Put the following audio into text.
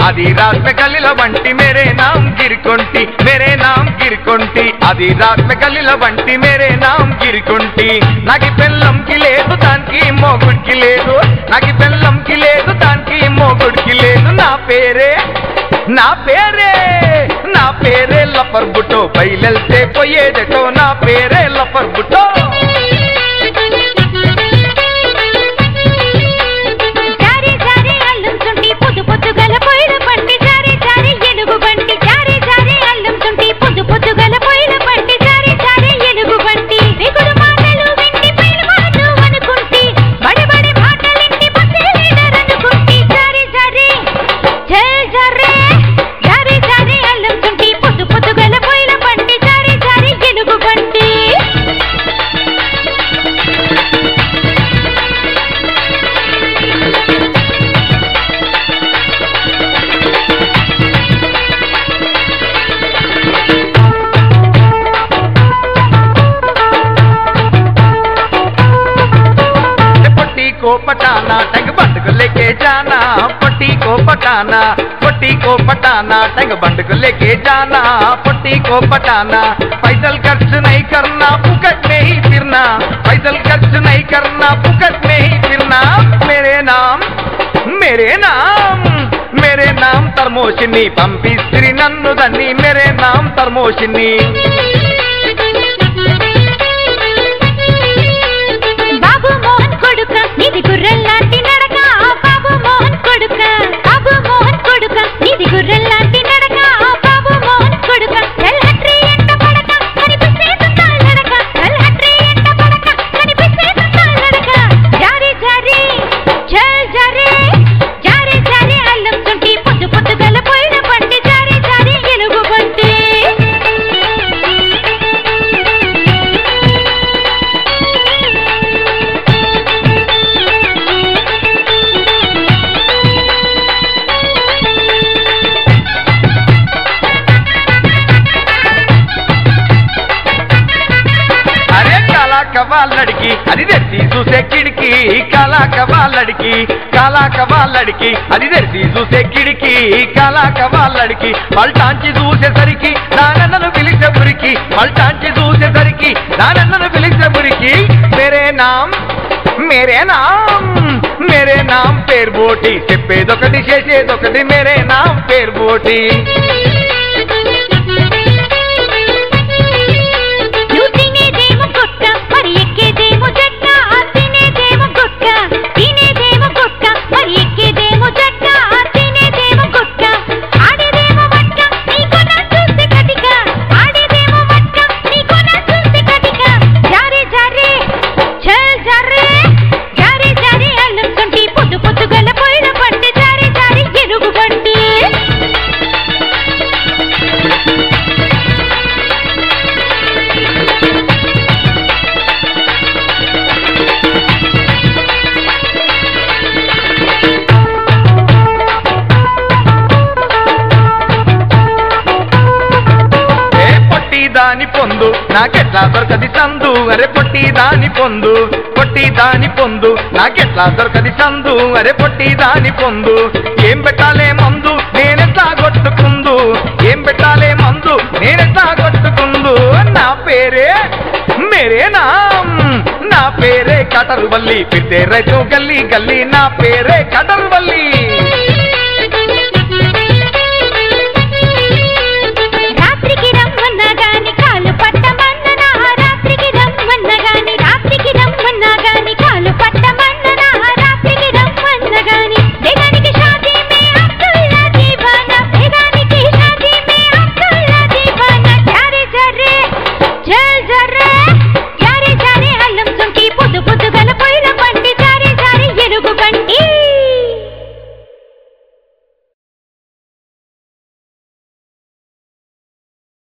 అది रात में గల్లీల వంటి మేరే నామ్ గిరికొంటి మేరే నామ్ గిరికొంటి అది रात में గల్లీల వంటి మేరే నామ్ గిరికొంటి నాకు పెళ్ళంకి లేదు దానికి మోగుడికి లేదు నాకు పెళ్ళంకి లేదు దానికి మోగుడికి లేదు నా పేరే నా పేరే నా పేరే లపర్ బుటో బయలెళ్తే పోయేదటో నా పేరే లపర్ బుటో జారి జారి అల్లం చుంటి పొద్దు పొద్దుగల పొయ్యిల బండి జారి జారి ఎలుగు బండి జారి జారి అల్లం చుంటి పొద్దు పొద్దుగల పొయ్యిల బండి జారి జారి ఎలుగు బండి వెగుడు మాటలు వింటి పేరువాడు అనుకుంటి బడి బడి మాటలింటి బస్సే లీడర్ అనుకుంటి జారి జారి జల్ జర్రే జారి జారి అల్లం చుంటి పొద్దు పొద్దుగల పొయ్యిల బండి జారి జారి ఎలుగు బండి पट्टी को पटाना टंग बंड को लेके जाना पट्टी को पटाना पट्टी को पटाना टंग बंड को लेके जाना पट्टी को पटाना पैदल खर्च नहीं करना पुकट में ही फिरना पैदल खर्च नहीं करना पुकट में ही फिरना मेरे नाम मेरे नाम मेरे नाम तरमोशिनी పంపిస్త్రి నన్ను దన్ని మేరే నామ్ తర్మోషిని బాబు మోహన్ కొడుక నీది గుర్రెల్లాంటి నడక బాబు మోహన్ కొడుక బాబు మోహన్ కొడుక నీది గుర్రెల్లాంటి నడక బాబు మోహన్ కొడుక చల్ హట్రీ ఎంట పడక కనిపిస్తే తుంటాల్ నడక చల్ హట్రీ ఎంట పడక కనిపిస్తే తుంటాల్ నడక జారి జారి చల్ జారి జారి జారి అల్లం చుంటి పొద్దు పొద్దుగల పోయిన బండి జారి జారి ఎలుగు బండి అరే కాలా కవాళ్ళడికి అది తెరిచి చూసే కిడికి కాలా కవాళ్ళడికి కాలా కవాళ్ళడికి అది తెరిచి చూసే కిడికి కాలా కవాళ్ళడికి పల్టాంచి చూసేసరికి నానన్నను పిలిచే మురికి పల్టాంచి చూసేసరికి నానన్నను పిలిచే మురికి మేరే నామ్ మేరే నామ్ మేరే నామ్ పేరు బోటి చెప్పేదొకటి చేసేదొకటి మేరే నామ్ పేరు బోటి నువ్వు తినేదేమో గుట్క మరి ఎక్కేదేమో జట్క తినేదేమో గుట్క తినేదేమో గుట్క మరి ఎక్కేదేమో జట్క తినేదేమో గుట్క ఆడేదేమో మట్క నీకు నా చూస్తే కటిక ఆడేదేమో మట్క నీకు నా చూస్తే కటిక జారే జారే చల్ జారే జారే జారే అల్లం సొంటి పొద్దు పొద్దుగల పోయిన బండి జారే జారే ఎరుగు బండి ఏ పొట్టి దాని పొందు నాకెట్లా దొరకది సందు అరే పొట్టి దాని పొందు పొట్టి దాని పొందు నాకెట్లా దొరకది సందు అరే పొట్టి దాని పొందు ఏం పెట్టాలే మందు నేనెట్లా కొట్టుకుందు ఏం పెట్టాలే మందు నేనెట్లా కొట్టుకుందు నా పేరే మేరే నామ్ నా పేరే కటరు వల్లి పిట్టే రైతు గల్లీ గల్లీ నా పేరే కటరు వల్లి